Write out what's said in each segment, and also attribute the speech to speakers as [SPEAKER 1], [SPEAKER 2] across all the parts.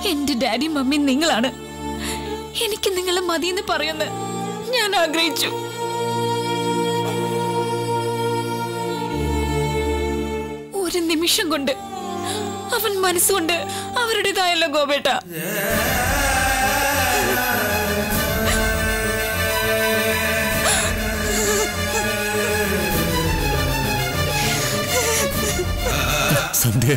[SPEAKER 1] എന്റെ daddy mummy നിങ്ങളാണ് എനിക്ക് നിങ്ങളെ മതിയെന്ന് പറയുന്ന ഞാൻ ആഗ്രഹിച്ചു ഒരു നിമിഷം കൊണ്ട് അവൻ മനസ്സുകൊണ്ട് അവരുടേതായല്ലോ ഗോപേട്ട
[SPEAKER 2] സന്ധ്യ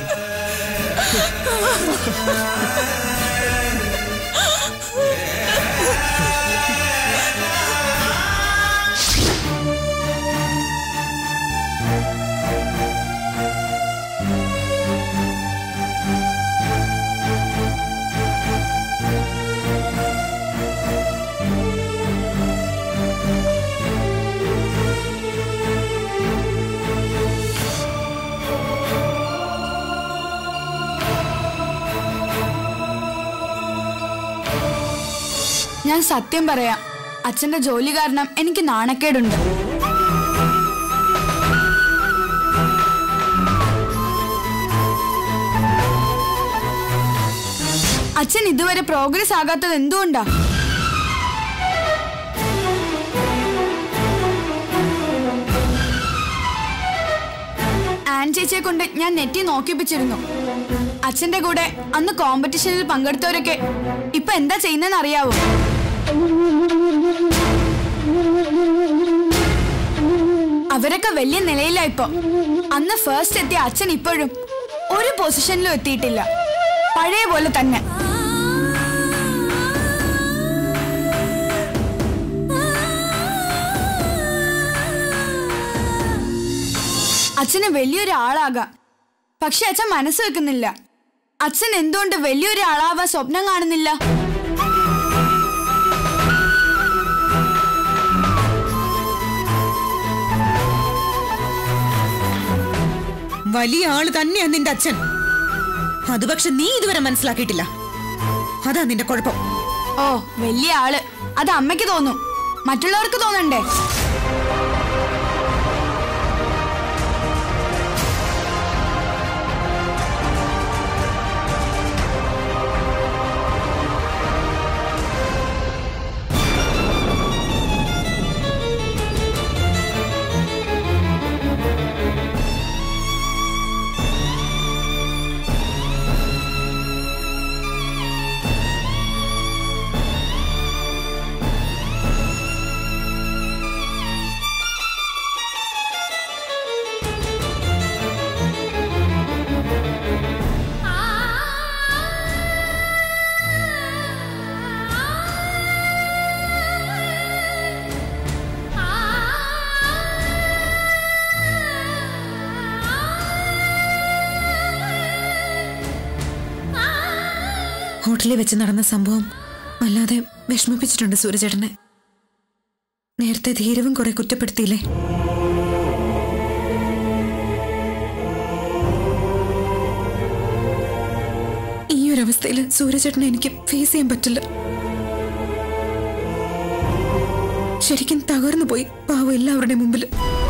[SPEAKER 3] ഞാൻ സത്യം പറയാം അച്ഛന്റെ ജോലി കാരണം എനിക്ക് നാണക്കേടുണ്ട് അച്ഛൻ ഇതുവരെ പ്രോഗ്രസ് ആകാത്തത് എന്തുകൊണ്ടാ ആൻ ചേച്ചിയെ കൊണ്ട് ഞാൻ നെറ്റി നോക്കിപ്പിച്ചിരുന്നു അച്ഛന്റെ കൂടെ അന്ന് കോമ്പറ്റീഷനിൽ പങ്കെടുത്തവരൊക്കെ ഇപ്പൊ എന്താ ചെയ്യുന്നതെന്ന് അറിയാവോ അവരൊക്കെ വലിയ നിലയിലാ ഇപ്പൊ അന്ന് ഫസ്റ്റ് എത്തിയ അച്ഛൻ ഇപ്പോഴും ഒരു പൊസിഷനിലും എത്തിയിട്ടില്ല പഴയ പോലെ തന്നെ അച്ഛന് വലിയൊരു ആളാകാം പക്ഷെ അച്ഛൻ മനസ്സ് വെക്കുന്നില്ല അച്ഛൻ എന്തുകൊണ്ട് വലിയൊരു ആളാവാൻ സ്വപ്നം കാണുന്നില്ല
[SPEAKER 4] വലിയ ആള് തന്നെയാ നിന്റെ അച്ഛൻ അത് പക്ഷെ നീ ഇതുവരെ മനസ്സിലാക്കിയിട്ടില്ല അതാ നിന്റെ കുഴപ്പം
[SPEAKER 3] ഓ വലിയ ആള് അത് അമ്മയ്ക്ക് തോന്നും മറ്റുള്ളവർക്ക് തോന്നണ്ടേ
[SPEAKER 4] ഹോട്ടലിൽ വെച്ച് നടന്ന സംഭവം വല്ലാതെ വിഷമിപ്പിച്ചിട്ടുണ്ട് സൂര്യചേട്ടനെ നേരത്തെ ധീരവും കുറെ കുറ്റപ്പെടുത്തിയില്ലേ ഈ ഒരു അവസ്ഥയിൽ സൂര്യചേട്ടനെ എനിക്ക് ഫേസ് ചെയ്യാൻ പറ്റില്ല ശരിക്കും തകർന്നു പോയി പാവം എല്ലാവരുടെ മുമ്പിൽ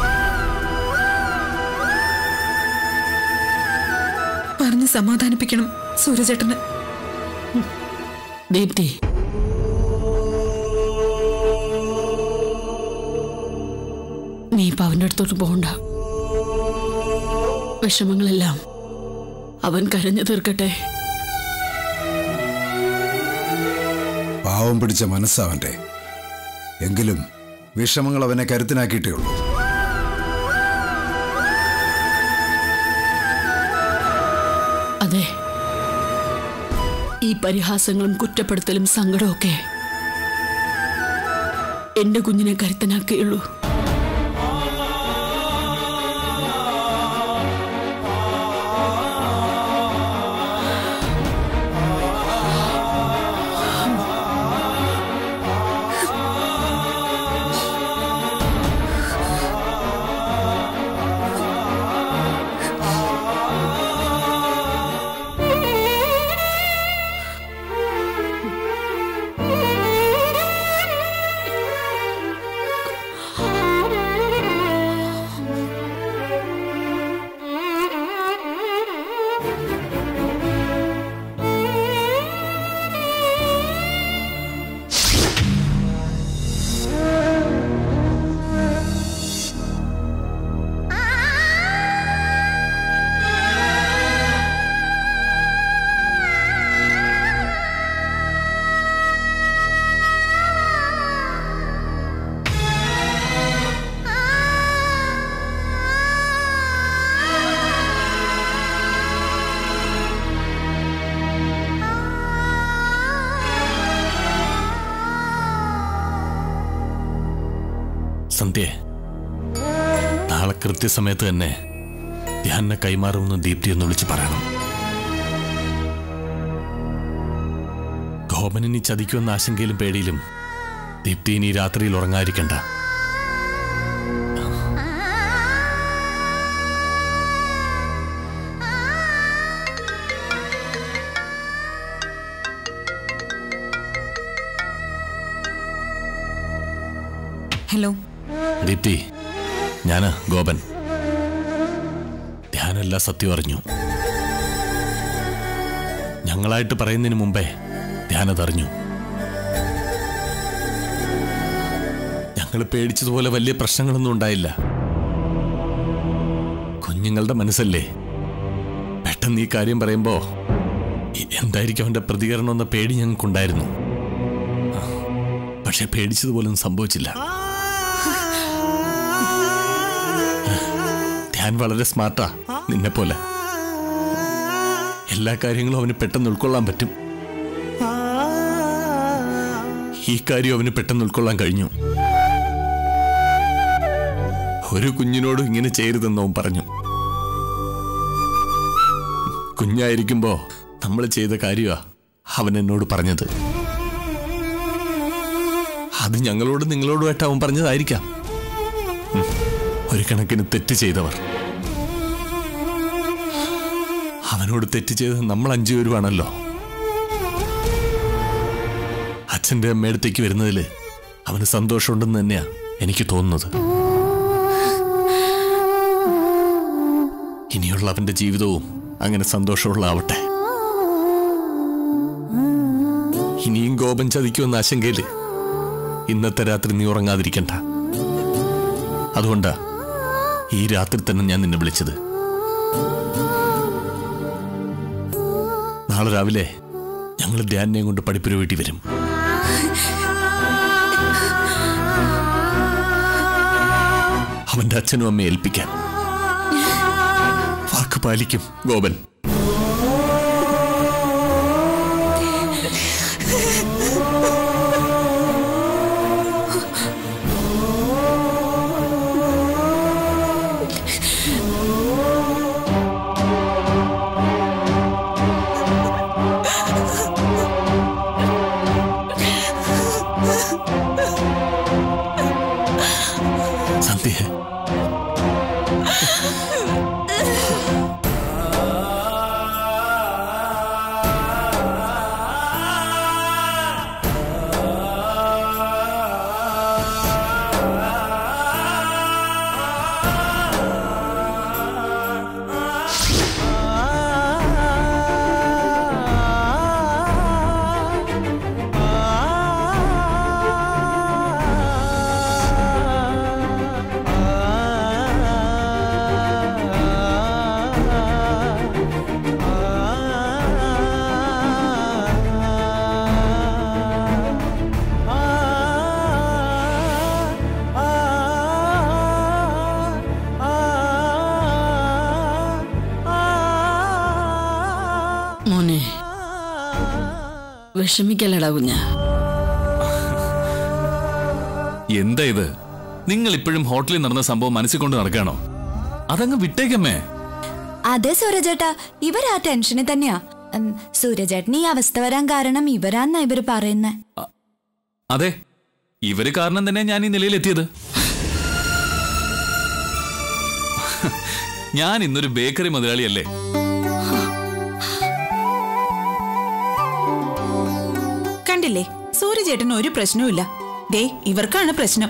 [SPEAKER 4] പറഞ്ഞ് സമാധാനിപ്പിക്കണം സൂര്യചേട്ടനെ
[SPEAKER 5] ദീപ്തി നീ ഇപ്പൊ അവൻ്റെ അടുത്തോട്ട് പോകണ്ട വിഷമങ്ങളെല്ലാം അവൻ കരഞ്ഞു തീർക്കട്ടെ
[SPEAKER 6] പാവം പിടിച്ച മനസ്സവന്റെ എങ്കിലും വിഷമങ്ങൾ അവനെ കരുത്തിനാക്കിയിട്ടേ ഉള്ളൂ
[SPEAKER 5] അതെ ഈ പരിഹാസങ്ങളും കുറ്റപ്പെടുത്തലും സങ്കടമൊക്കെ എന്റെ കുഞ്ഞിനെ കരുത്തനാക്കുകയുള്ളൂ
[SPEAKER 3] ആ
[SPEAKER 2] സന്ധ്യ നാളെ കൃത്യസമയത്ത് തന്നെ ധ്യാനെ കൈമാറുമെന്ന് ദീപ്തി എന്ന് വിളിച്ച് പറയണം ഗോപനിനി ചതിക്കുമെന്ന ആശങ്കയിലും പേടിയിലും ദീപ്തി ഇനി രാത്രിയിൽ ഉറങ്ങാതിരിക്കണ്ട
[SPEAKER 4] ഹലോ
[SPEAKER 2] ദീപ്തി ഞാന് ഗോപൻ ധ്യാനെല്ലാ സത്യം അറിഞ്ഞു ഞങ്ങളായിട്ട് പറയുന്നതിന് മുമ്പേ ധ്യാനതറിഞ്ഞു ഞങ്ങൾ പേടിച്ചതുപോലെ വലിയ പ്രശ്നങ്ങളൊന്നും ഉണ്ടായില്ല കുഞ്ഞുങ്ങളുടെ മനസ്സല്ലേ പെട്ടെന്ന് ഈ കാര്യം പറയുമ്പോ ഈ എന്തായിരിക്കും അവന്റെ പ്രതികരണം എന്ന പേടി ഞങ്ങൾക്കുണ്ടായിരുന്നു ആ, പക്ഷെ പേടിച്ചതുപോലൊന്നും സംഭവിച്ചില്ല ധ്യാൻ വളരെ സ്മാർട്ടാ നിന്നെ പോലെ എല്ലാ കാര്യങ്ങളും അവന് പെട്ടെന്ന് ഉൾക്കൊള്ളാൻ പറ്റും ഈ കാര്യം അവന് പെട്ടെന്ന് ഉൾക്കൊള്ളാൻ കഴിഞ്ഞു ഒരു കുഞ്ഞിനോടും ഇങ്ങനെ ചെയ്യരുതെന്ന് അവൻ പറഞ്ഞു കുഞ്ഞായിരിക്കുമ്പോ നമ്മൾ ചെയ്ത കാര്യമാ അവൻ എന്നോട് പറഞ്ഞത് അത് ഞങ്ങളോട് നിങ്ങളോടുമായിട്ട് അവൻ പറഞ്ഞതായിരിക്കാം ഉം. ഒരു കണക്കിന് തെറ്റ് ചെയ്തവർ അവനോട് തെറ്റ് ചെയ്തത് നമ്മൾ അഞ്ചു പേരുമാണല്ലോ അച്ഛന്റെ അമ്മയടുത്തേക്ക് വരുന്നതിൽ അവന് സന്തോഷമുണ്ടെന്ന് തന്നെയാ എനിക്ക് തോന്നുന്നത് ഇനിയുള്ള അവന്റെ ജീവിതവും അങ്ങനെ സന്തോഷമുള്ള ആവട്ടെ ഇനിയും കോപം ചതിക്കുമെന്ന ആശങ്കയില് ഇന്നത്തെ രാത്രി നീ ഉറങ്ങാതിരിക്കണ്ട അതുകൊണ്ടാ ഈ രാത്രി തന്നെ ഞാൻ നിന്നെ വിളിച്ചത് നാളെ രാവിലെ ഞങ്ങൾ ധ്യാനിനെയും കൊണ്ട് പഠിപ്പുര വീട്ടിൽ വരും അവന്റെ അച്ഛനും അമ്മയെ ഏൽപ്പിക്കാൻ വാക്ക് പാലിക്കും ഗോപൻ സന്ധ്യ
[SPEAKER 5] മോനെ വിഷമിക്കല്ലടാ കുഞ്ഞ
[SPEAKER 7] എന്താ ഇത് നിങ്ങൾ ഇപ്പോഴും ഹോട്ടലിൽ നടന്ന സംഭവം മനസ്സിൽ കൊണ്ട് നടക്കുകയാണോ അതങ്ങ് വിട്ടേക്കമ്മേ
[SPEAKER 8] അതെ സൂരജേട്ടാ ഇവരാ ടെൻഷനിൽ തന്നെയാ ഉം, സൂരജേട്ടന് ഈ അവസ്ഥ വരാൻ കാരണം ഇവരാന്നാ ഇവര് പറയുന്നേ
[SPEAKER 7] അതെ ഇവര് കാരണം തന്നെ ഞാൻ ഈ നിലയിലെത്തിയത് ഞാൻ ഇന്നൊരു ബേക്കറി മുതലാളിയല്ലേ
[SPEAKER 4] കണ്ടില്ലേ സൂര്യചേട്ടന് ഒരു പ്രശ്നവുമില്ല ദേ ഇവർക്കാണ് പ്രശ്നം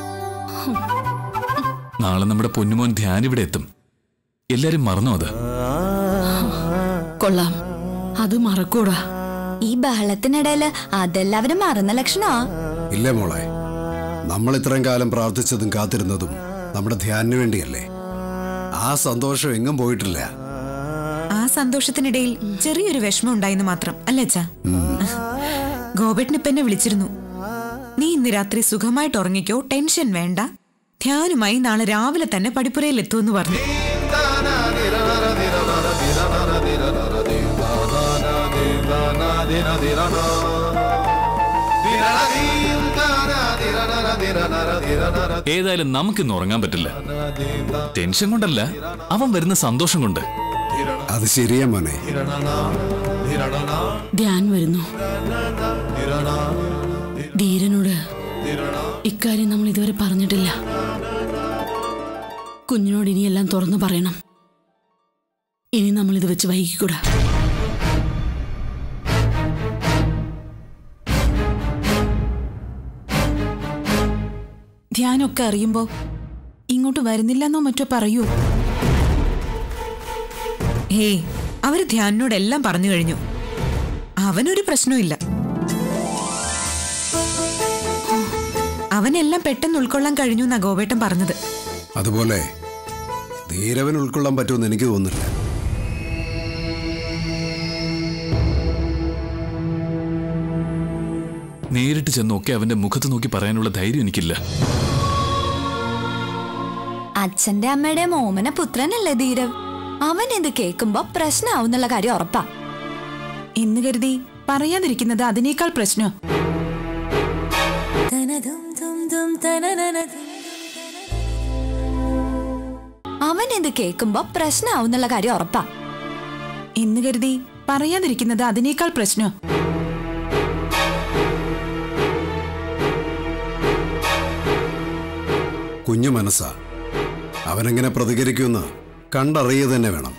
[SPEAKER 7] നാളെ നമ്മുടെ പൊന്നുമോൻ ധ്യാൻ ഇവിടെ എത്തും എല്ലാരും മറന്നോ അത്
[SPEAKER 5] കൊള്ളാം അത് മറക്കൂടാ
[SPEAKER 8] ഈ ബഹളത്തിനിടയില് അതെല്ലാവരും മറന്ന ലക്ഷണാ
[SPEAKER 6] ഇല്ലേ മോളെ നമ്മൾ ഇത്രയും കാലം പ്രാർത്ഥിച്ചതും കാത്തിരുന്നതും നമ്മുടെ ധ്യാനിന് വേണ്ടിയല്ലേ ആ സന്തോഷം എങ്ങും പോയിട്ടില്ല
[SPEAKER 4] ആ സന്തോഷത്തിനിടയിൽ ചെറിയൊരു വിഷമം ഉണ്ടായിന്ന് മാത്രം അല്ലേ അച്ഛാ ഗോപേട്ടൻ ഇപ്പൊ എന്നെ വിളിച്ചിരുന്നു നീ ഇന്ന് രാത്രി സുഖമായിട്ട് ഉറങ്ങിക്കോ ടെൻഷൻ വേണ്ട ധ്യാനുമായി നാളെ രാവിലെ തന്നെ പടിപ്പുരയിൽ എത്തുമെന്ന് പറഞ്ഞു
[SPEAKER 9] ധീരണ
[SPEAKER 7] ഏതായാലും നമുക്കിന്ന് ഉറങ്ങാൻ പറ്റില്ല ടെൻഷൻ കൊണ്ടല്ല അവൻ വരുന്ന സന്തോഷം കൊണ്ട്
[SPEAKER 6] അത് ശരിയാ മോനെ
[SPEAKER 5] ധ്യാൻ വരുന്നു ധീരനോട് ഇക്കാര്യം നമ്മൾ ഇതുവരെ പറഞ്ഞിട്ടില്ല കുഞ്ഞിനോട് ഇനിയെല്ലാം തുറന്നു പറയണം ഇനി നമ്മൾ ഇത് വെച്ച് വൈകിക്കൂടാ
[SPEAKER 9] ധ്യാനമൊക്കെ അറിയുമ്പോ ഇങ്ങോട്ട് വരുന്നില്ലെന്നോ മറ്റോ പറയൂ
[SPEAKER 4] ഹേയ് അവര് ധ്യാനിനോടെല്ലാം പറഞ്ഞു കഴിഞ്ഞു അവനൊരു പ്രശ്നവുമില്ല അവനെല്ലാം പെട്ടെന്ന് ഉൾക്കൊള്ളാൻ കഴിഞ്ഞു എന്നാ ഗോപേട്ടൻ പറഞ്ഞത്
[SPEAKER 6] അതുപോലെ ധീരവൻ ഉൾക്കൊള്ളാൻ പറ്റുമെന്ന് എനിക്ക് തോന്നുന്നില്ല
[SPEAKER 7] നേരിട്ട് ചെന്നൊക്കെ അവന്റെ മുഖത്ത് നോക്കി പറയാനുള്ള ധൈര്യം എനിക്കില്ല
[SPEAKER 8] അച്ഛന്റെ അമ്മയുടെ മോമന പുത്രനല്ലേ ധീരവ് അവൻ ഇത് കേൾക്കുമ്പോ പ്രശ്നമാവുന്നുള്ള കാര്യം ഉറപ്പാ
[SPEAKER 9] എന്ന് കരുതി പറയാതിരിക്കുന്നത് അതിനേക്കാൾ പ്രശ്നോ
[SPEAKER 8] അവൻ ഇത് കേൾക്കുമ്പോ പ്രശ്നമാവുന്നുള്ള കാര്യം ഉറപ്പാ
[SPEAKER 9] എന്ന് കരുതി പറയാതിരിക്കുന്നത് അതിനേക്കാൾ പ്രശ്നോ
[SPEAKER 6] കുഞ്ഞു മനസ്സാ അവനെങ്ങനെ പ്രതികരിക്കുമെന്ന് കണ്ടറിയുക തന്നെ വേണം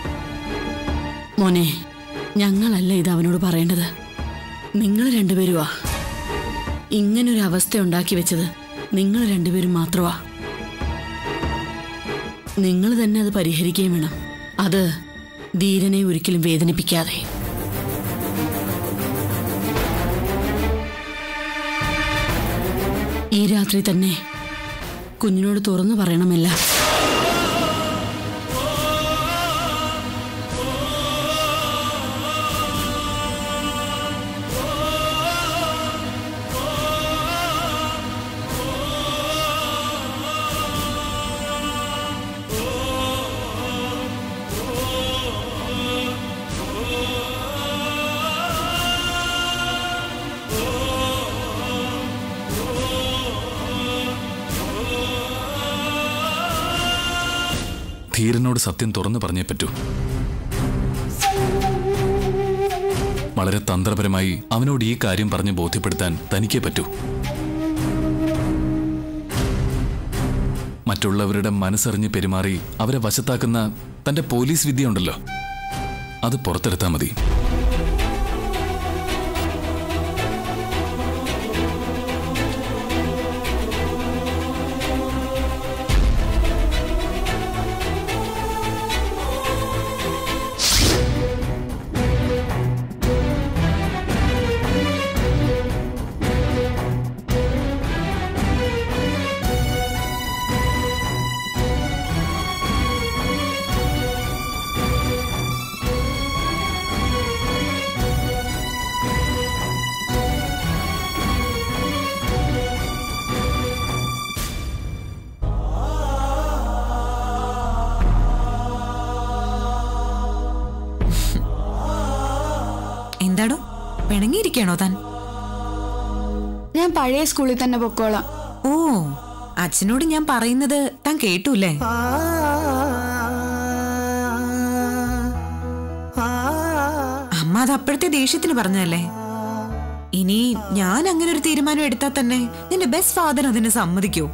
[SPEAKER 5] മോനെ ഞങ്ങളല്ല ഇത് അവനോട് പറയേണ്ടത് നിങ്ങൾ രണ്ടുപേരുവാ ഇങ്ങനൊരു അവസ്ഥ ഉണ്ടാക്കി വെച്ചത് നിങ്ങൾ രണ്ടുപേരും മാത്രമാ നിങ്ങൾ തന്നെ അത് പരിഹരിക്കുകയും വേണം അത് ധീരനെ ഒരിക്കലും വേദനിപ്പിക്കാതെ ഈ രാത്രി തന്നെ കുഞ്ഞിനോട് തുറന്നു പറയണമല്ല
[SPEAKER 7] ധീരനോട് സത്യം തുറന്നു പറഞ്ഞേ പറ്റൂ വളരെ തന്ത്രപരമായി അവനോട് ഈ കാര്യം പറഞ്ഞ് ബോധ്യപ്പെടുത്താൻ തനിക്കേ പറ്റൂ മറ്റുള്ളവരുടെ മനസ്സറിഞ്ഞ് പെരുമാറി അവരെ വശത്താക്കുന്ന തന്റെ പോലീസ് വിദ്യ ഉണ്ടല്ലോ അത് പുറത്തെടുത്താൽ മതി
[SPEAKER 4] എന്താടോ പിണങ്ങിയിരിക്കണോ താൻ
[SPEAKER 3] ഞാൻ പഴയ സ്കൂളിൽ തന്നെ പൊക്കോളാം
[SPEAKER 4] ഓ അച്ഛനോട് ഞാൻ പറയുന്നത് താൻ കേട്ടൂല്ലേ അമ്മ അത് അപ്പോഴത്തെ ദേഷ്യത്തിന് പറഞ്ഞതല്ലേ ഇനി ഞാൻ അങ്ങനെ ഒരു തീരുമാനം എടുത്താൽ തന്നെ നിന്റെ ബെസ്റ്റ് ഫാദർ അതിന് സമ്മതിക്കൂ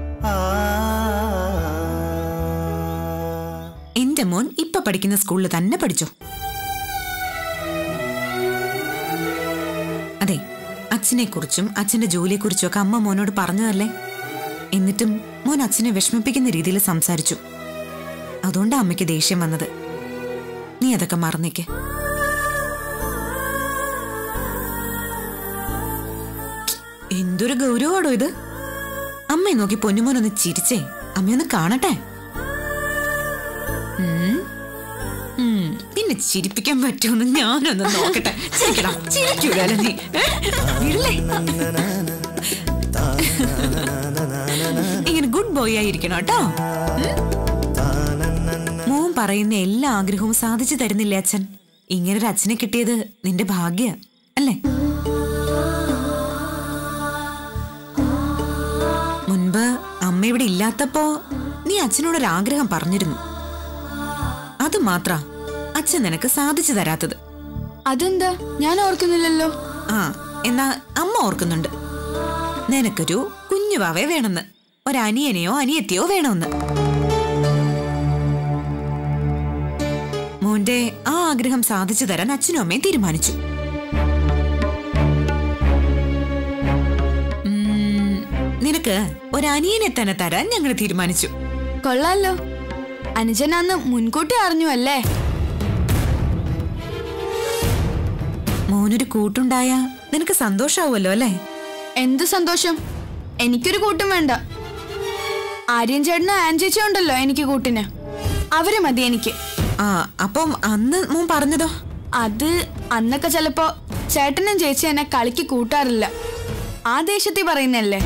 [SPEAKER 4] എന്റെ മോൻ ഇപ്പൊ പഠിക്കുന്ന സ്കൂളിൽ തന്നെ പഠിച്ചു അതെ അച്ഛനെ കുറിച്ചും അച്ഛന്റെ ജോലിയെ കുറിച്ചും ഒക്കെ അമ്മ മോനോട് പറഞ്ഞതല്ലേ എന്നിട്ടും മോൻ അച്ഛനെ വിഷമിപ്പിക്കുന്ന രീതിയിൽ സംസാരിച്ചു അതുകൊണ്ടാ അമ്മയ്ക്ക് ദേഷ്യം വന്നത് നീ അതൊക്കെ മറന്നേക്ക് എന്തൊരു ഗൗരവമാണോ ഇത് അമ്മയെ നോക്കി പൊന്നുമോനൊന്ന് ചിരിച്ചേ അമ്മയൊന്ന് കാണട്ടെ ഉം. ഉം, നിന്നെ ചിരിപ്പിക്കാൻ പറ്റുമെന്ന് ഞാനൊന്ന് നോക്കട്ടെ ചിരിക്കടാ ചിരിക്കൂലോ നീ ഏ? ഇല്ലേ? ഇങ്ങനെ ഗുഡ് ബോയ് ആയിരിക്കണം കേട്ടോ ഉം? മോൻ പറയുന്ന എല്ലാ ആഗ്രഹവും സാധിച്ചു തരുന്നില്ലേ അച്ഛൻ ഇങ്ങനൊരു അച്ഛനെ കിട്ടിയത് നിന്റെ ഭാഗ്യ അല്ലേ മുൻ മുൻപ് അമ്മ ഇവിടെ ഇല്ലാത്തപ്പോ നീ അച്ഛനോടൊരാഗ്രഹം പറഞ്ഞിരുന്നു അത് മാത്ര അച്ഛൻ നിനക്ക് സാധിച്ചു തരാത്തത്
[SPEAKER 3] അതെന്താ ഞാൻ ഓർക്കുന്നില്ലല്ലോ
[SPEAKER 4] ആ എന്നാ അമ്മ ഓർക്കുന്നുണ്ട് നിനക്കൊരു കുഞ്ഞു വാവേ വേണമെന്ന് ഒരനിയനെയോ അനിയത്തിയോ വേണമെന്ന് മോന്റെ ആ ആഗ്രഹം സാധിച്ചു തരാൻ അച്ഛനും അമ്മയും തീരുമാനിച്ചു ഉം, നിനക്ക് ഒരനിയനെ തന്നെ തരാൻ ഞങ്ങൾ തീരുമാനിച്ചു
[SPEAKER 3] കൊള്ളാലോ അനുജനാന്ന് മുൻകൂട്ടി അറിഞ്ഞു അല്ലേ
[SPEAKER 4] മോനൊരു കൂട്ടുണ്ടായ നിനക്ക് സന്തോഷാവുമല്ലോ അല്ലേ
[SPEAKER 3] എന്ത് സന്തോഷം എനിക്കൊരു കൂട്ടും വേണ്ട ആര്യൻ ചേട്ടനും ആൻചേച്ചി ഉണ്ടല്ലോ എനിക്ക് കൂട്ടിന് അവര് മതി എനിക്ക്
[SPEAKER 4] ആ അപ്പം അന്ന് മോൻ പറഞ്ഞതോ
[SPEAKER 3] അത് അന്നൊക്കെ ചിലപ്പോ ചേട്ടനും ചേച്ചി എന്നെ കളിക്ക് കൂട്ടാറില്ല ആ ദേഷ്യത്തിൽ പറയുന്നല്ലേ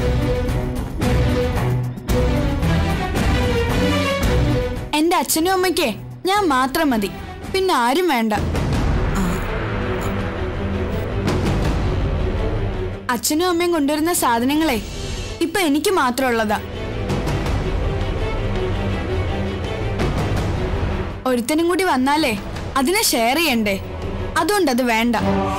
[SPEAKER 3] എന്റെ അച്ഛനും അമ്മയ്ക്കേ ഞാൻ മാത്രം മതി പിന്നെ ആരും വേണ്ട അച്ഛനും അമ്മയും കൊണ്ടുവരുന്ന സാധനങ്ങളെ ഇപ്പൊ എനിക്ക് മാത്രമുള്ളതാ ഒരുത്തനും കൂടി വന്നാലേ അതിനെ ഷെയർ ചെയ്യണ്ടേ അതുകൊണ്ട് അത് വേണ്ട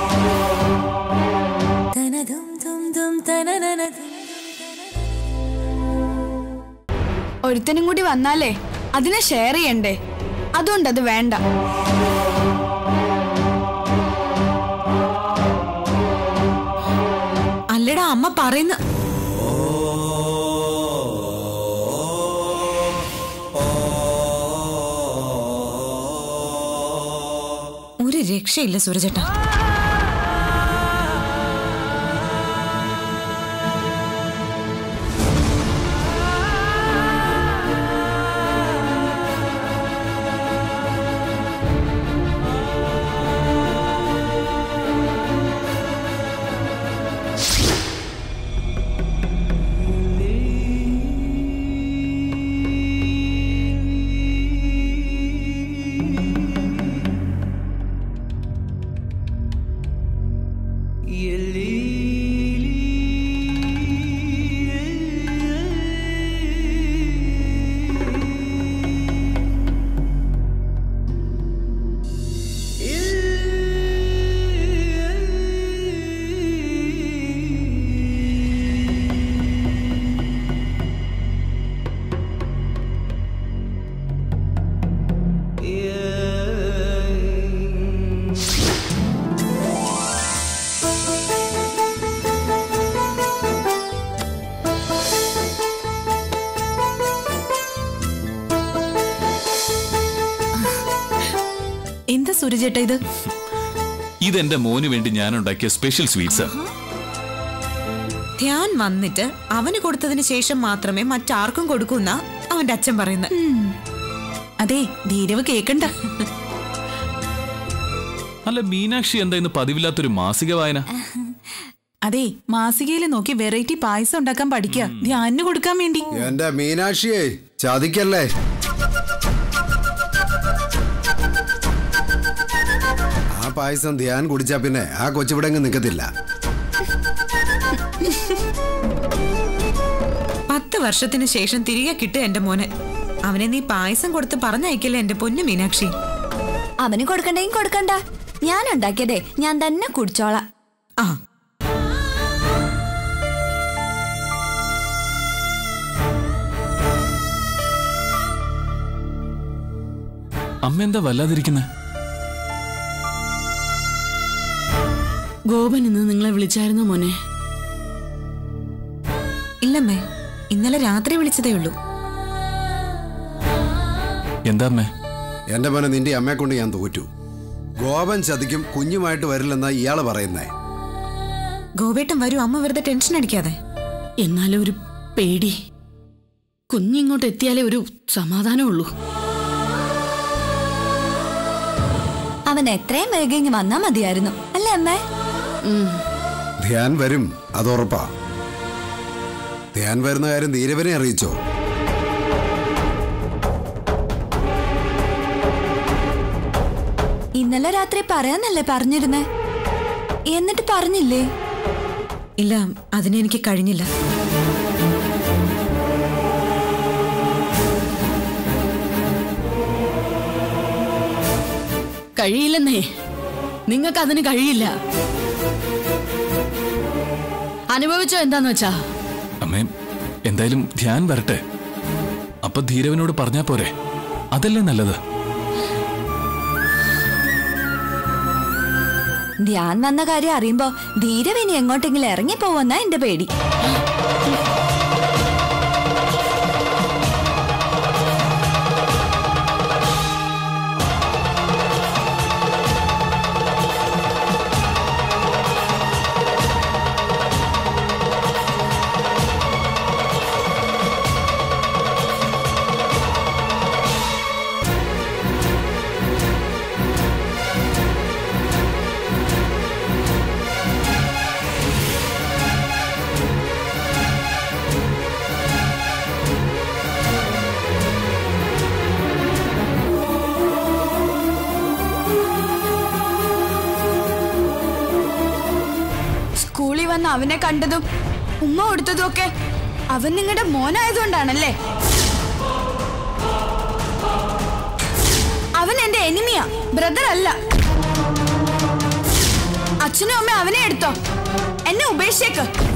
[SPEAKER 3] ഒരുത്തനും കൂടി വന്നാലേ അതിനെ ഷെയർ ചെയ്യണ്ടേ അതുകൊണ്ട് അത് വേണ്ട
[SPEAKER 4] അല്ലടാ അമ്മ പറയുന്ന ഒരു രക്ഷയില്ല സൂരജേട്ടാ
[SPEAKER 9] എന്താ സൂരജേട്ട ഇത്
[SPEAKER 7] ഇതെന്റെ മോന് വേണ്ടി ഞാൻ ഉണ്ടാക്കിയ സ്പെഷ്യൽ സ്വീറ്റ്സ്
[SPEAKER 4] ധ്യാൻ വന്നിട്ട് അവന് കൊടുത്തതിന് ശേഷം മാത്രമേ മറ്റാർക്കും കൊടുക്കൂന്ന അവന്റെ അച്ഛൻ പറയുന്നത്
[SPEAKER 9] അതെ ധീരവ് കേക്കണ്ട
[SPEAKER 7] അല്ല മീനാക്ഷി എന്താ ഇന്ന് പതിവില്ലാത്തൊരു മാസിക വായന
[SPEAKER 9] അതെ മാസികയിൽ നോക്കി വെറൈറ്റി പായസം ഉണ്ടാക്കാൻ പഠിക്കുക ധ്യാനിന് കൊടുക്കാൻ വേണ്ടി
[SPEAKER 6] എന്റെ മീനാക്ഷിയെ ചതിക്കല്ലേ ആ പായസം ധ്യാൻ കുടിച്ചാ പിന്നെ ആ കൊച്ചിവിടെങ്ങ് നിൽക്കത്തില്ല
[SPEAKER 4] പത്ത് വർഷത്തിന് ശേഷം തിരികെ കിട്ടുക എന്റെ മോനെ അവനെ നീ പായസം കൊടുത്ത് പറഞ്ഞയക്കല്ലേ എന്റെ പൊന്നു മീനാക്ഷി
[SPEAKER 8] അവന് കൊടുക്കണ്ടെങ്കിൽ കൊടുക്കണ്ട ഞാൻ ഉണ്ടാക്കിയതേ ഞാൻ തന്നെ കുടിച്ചോളാം
[SPEAKER 4] ആ
[SPEAKER 7] അമ്മ എന്താ വല്ലാതിരിക്കുന്നെ
[SPEAKER 5] ഗോപൻ ഇന്ന് നിങ്ങളെ വിളിച്ചായിരുന്നോ മോനെ
[SPEAKER 4] ഇല്ലമ്മേ ഇന്നലെ രാത്രി വിളിച്ചതേ ഉള്ളൂ
[SPEAKER 7] എന്താ അമ്മേ
[SPEAKER 6] എന്റെ മോനെ നിന്റെ അമ്മയെ കൊണ്ട് ഞാൻ തോറ്റു ഗോപൻ ചതിക്കും കുഞ്ഞുമായിട്ട് വരില്ലെന്നാ ഇയാള് പറയുന്നേ
[SPEAKER 4] ഗോപേട്ടൻ വരൂ അമ്മ വെറുതെ ടെൻഷൻ അടിക്കാതെ
[SPEAKER 5] എന്നാലും ഒരു പേടി കുഞ്ഞിങ്ങോട്ട് എത്തിയാലേ ഒരു സമാധാനമുള്ളൂ
[SPEAKER 8] അവൻ എത്രയും വേഗം ഇങ്ങ് വന്നാ മതിയായിരുന്നു അല്ലേ അമ്മേ
[SPEAKER 6] ധ്യാൻ വരും അതുറപ്പാ ധ്യാൻ വരുന്ന കാര്യം ധീരവനെ അറിയിച്ചോ
[SPEAKER 8] ഇന്നലെ രാത്രി പറയാന്നല്ലേ പറഞ്ഞിരുന്നേ എന്നിട്ട് പറഞ്ഞില്ലേ
[SPEAKER 4] ഇല്ല അതിനെനിക്ക് കഴിഞ്ഞില്ല
[SPEAKER 5] കഴിയില്ലെന്നേ നിങ്ങൾക്ക് അതിന് കഴിയില്ല അനുഭവിച്ചോ എന്താന്ന് വെച്ചാ
[SPEAKER 7] അമ്മേ എന്തായാലും ധ്യാൻ വരട്ടെ അപ്പൊ ധീരവനോട് പറഞ്ഞാ പോരെ അതല്ലേ നല്ലത്
[SPEAKER 8] ധ്യാൻ വന്ന കാര്യം അറിയുമ്പോ ധീരവിനി എങ്ങോട്ടെങ്കിലും ഇറങ്ങിപ്പോവെന്നാ എന്റെ പേടി
[SPEAKER 3] സ്കൂളിൽ വന്ന് അവനെ കണ്ടതും ഉമ്മ കൊടുത്തതും ഒക്കെ അവൻ നിങ്ങളുടെ മോനായതുകൊണ്ടാണല്ലേ അവൻ എന്റെ എനിമിയാ ബ്രദർ അല്ല അച്ഛനും അമ്മ അവനെ എടുത്തോ എന്നെ ഉപേക്ഷിച്ചേക്ക്